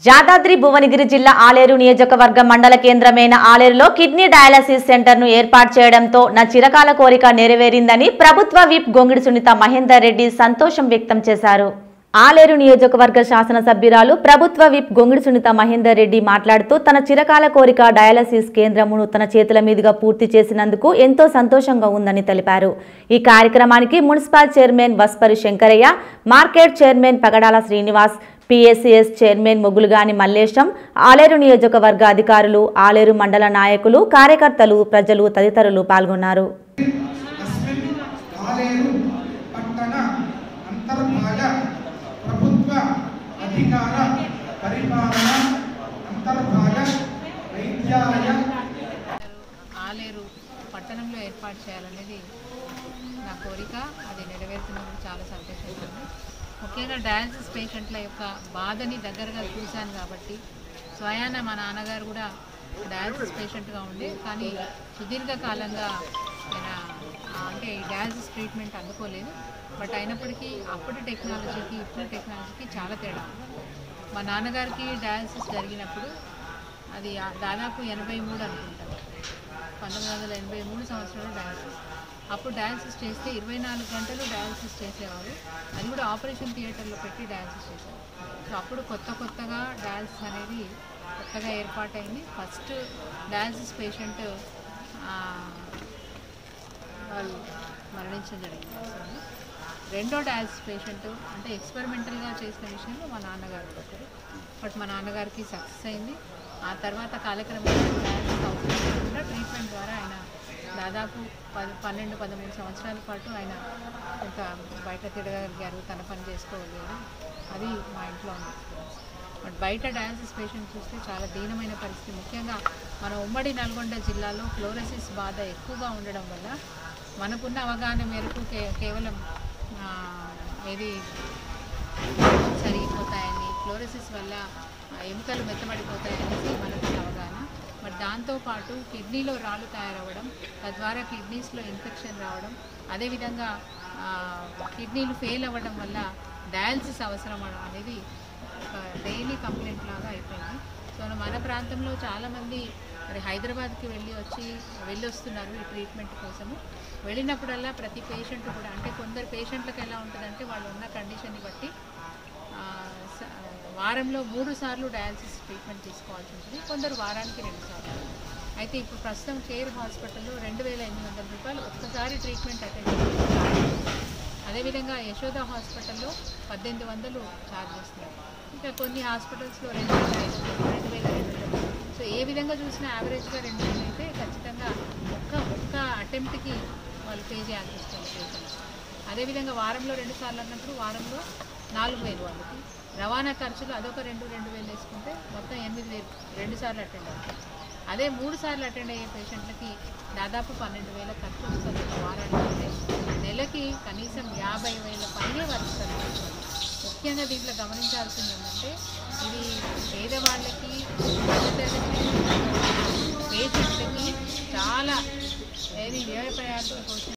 యాదాద్రి భువనగిరి జిల్లా ఆలేరు నియోజకవర్గ మండల కేంద్రమైన ఆలేరులో కిడ్నీ డయాలసిస్ సెంటర్ను ఏర్పాటు చేయడంతో నా చిరకాల కోరిక నెరవేరిందని ప్రభుత్వ విప్ గొంగిడి సునీత మహేందర్ రెడ్డి సంతోషం వ్యక్తం చేశారు ఆలేరు నియోజకవర్గ శాసనసభ్యురాలు ప్రభుత్వ విప్ గొంగిడి సునీత మహేందర్ రెడ్డి మాట్లాడుతూ తన చిరకాల కోరిక డయాలసిస్ కేంద్రమును తన చేతుల మీదుగా పూర్తి చేసినందుకు ఎంతో సంతోషంగా ఉందని తెలిపారు ఈ కార్యక్రమానికి municipal chairman Vaspari Shankaraiah market chairman Pagadala Srinivas PSCS chairman Mogulugani Mallesham Aler నియోజకవర్గ అధికారులు ఆలేరు మండల నాయకులు కార్యకర్తలు ప్రజలు తదితరులు పాల్గొన్నారు అస్మిన్ ఆలేరు పట్టణ అంతర్భాగ ప్రభుత్వ అధికార పరిపాలన అంతర్భాగ వైద్యాలయ ఆలేరు పట్టణంలో ఏర్పాటు చేయాలనేది నా కోరిక అది నెరవేరుతున్నందుకు చాలా సంతోషంగా ఉంది ముఖ్యంగా డయాలసిస్ పేషెంట్ల యొక్క బాధని దగ్గరగా చూశాను కాబట్టి స్వయాన మా నాన్నగారు కూడా డయాలసిస్ పేషెంట్గా ఉండే కానీ సుదీర్ఘకాలంగా ఆయన ఆ, అంటే ఈ డయాలసిస్ ట్రీట్మెంట్ అందుకోలేదు బట్ అయినప్పటికీ అప్పటి టెక్నాలజీకి ఇప్పుడు టెక్నాలజీకి చాలా తేడా ఉంది. మా నాన్నగారికి డయాలసిస్ జరిగినప్పుడు అది ఆ- దాదాపు ఎనభై మూడు అనుకుంటాను పంతొమ్మిది వందల ఎనభై మూడు సంవత్సరంలో డయాలసిస్ అప్పుడు డయాలసిస్ చేస్తే ఇరవై నాలుగు గంటలు డయాలసిస్ చేసేవారు అది కూడా ఆపరేషన్ థియేటర్లో పెట్టి డయాలసిస్ చేశారు సో అప్పుడు కొత్త కొత్తగా డయాలసిస్ అనేది కొత్తగా ఏర్పాటైంది ఫస్ట్ డయాలసిస్ పేషెంట్ వాళ్ళు మరణించడం జరిగింది అసలు రెండో డయాలసిస్ పేషెంట్ అంటే ఎక్స్పెరిమెంటల్గా చేసిన విషయంలో మా నాన్నగారు ఒకరు బట్ మా నాన్నగారికి సక్సెస్ అయింది ఆ తర్వాత కాలక్రమేణా డయాలసిస్ అవసరం లేకుండా ట్రీట్మెంట్ ద్వారా ఆయన దాదాపు పది పన్నెండు పదమూడు సంవత్సరాల పాటు ఆయన కొంత బయట తిరగలిగారు తన పని చేసుకోగలిగారు అది మా ఇంట్లో ఉన్న ఎక్స్పీరియన్స్ బట్ బయట డయాలసిస్ పేషెంట్ చూస్తే చాలా దీనమైన పరిస్థితి ముఖ్యంగా మన ఉమ్మడి నల్గొండ జిల్లాలో ఫ్లోరసిస్ బాధ ఎక్కువగా ఉండడం వల్ల మనకున్న అవగాహన మేరకు కే కేవలం ఆ, ఏది సరిగిపోతాయని ఫ్లోరసిస్ వల్ల ఆ, ఎముకలు మెత్తబడిపోతాయనేసి మనకున్న అవగాహన బట్ దాంతోపాటు కిడ్నీలో రాళ్ళు తయారవ్వడం తద్వారా కిడ్నీస్లో ఇన్ఫెక్షన్ రావడం అదేవిధంగా ఆ, కిడ్నీలు ఫెయిల్ అవ్వడం వల్ల డయాలసిస్ అవసరం అనేది ఒక డైలీ కంప్లైంట్ లాగా అయిపోయింది సో మన ప్రాంతంలో చాలామంది మరి హైదరాబాద్కి వెళ్ళి వచ్చి వెళ్ళి వస్తున్నారు ఈ ట్రీట్మెంట్ కోసము వెళ్ళినప్పుడల్లా ప్రతి పేషెంట్ కూడా అంటే కొందరు పేషెంట్లకు ఎలా ఉంటుందంటే వాళ్ళు ఉన్న కండిషన్ని బట్టి ఆ, స- వారంలో మూడు సార్లు డయాలసిస్ ట్రీట్మెంట్ తీసుకోవాల్సి ఉంటుంది కొందరు వారానికి రెండు సార్లు అయితే ఇప్పుడు ప్రస్తుతం కేర్ హాస్పిటల్లో రెండు వేల ఎనిమిది వందల రూపాయలు ఒక్కసారి ట్రీట్మెంట్ అటెండ్ చేయాలి అదేవిధంగా యశోద హాస్పిటల్లో పద్దెనిమిది వందలు ఛార్జ్ చేస్తున్నారు ఇంకా కొన్ని హాస్పిటల్స్లో రెండు వేల ఐదు వందలు రెండు వేల రెండు వందలు సో ఏ విధంగా చూసినా యావరేజ్గా రెండు వేలు అయితే ఖచ్చితంగా ఒక్క ఒక్క అటెంప్ట్కి వాళ్ళు పే చేయాల్సి వస్తుంది పేషెంట్స్ అదేవిధంగా వారంలో రెండు సార్లు అన్నప్పుడు వారంలో నాలుగు వేలు వాళ్ళకి రవాణా ఖర్చులు అదొక రెండు రెండు వేలు వేసుకుంటే మొత్తం ఎనిమిది వేలు రెండు సార్లు అటెండ్ అవుతాయి అదే మూడు సార్లు అటెండ్ అయ్యే పేషెంట్లకి దాదాపు పన్నెండు వేల ఖర్చు వస్తుంది ఒక వారానికి అంటే నెలకి కనీసం యాభై వేల పైనే వరకు ఖర్చు వస్తుంది ముఖ్యంగా దీంట్లో గమనించాల్సింది ఏంటంటే ఇది పేదవాళ్ళకి మధ్యతరగతి పేషెంట్లకి చాలా ఏది వ్యయ ప్రయాసం కోసం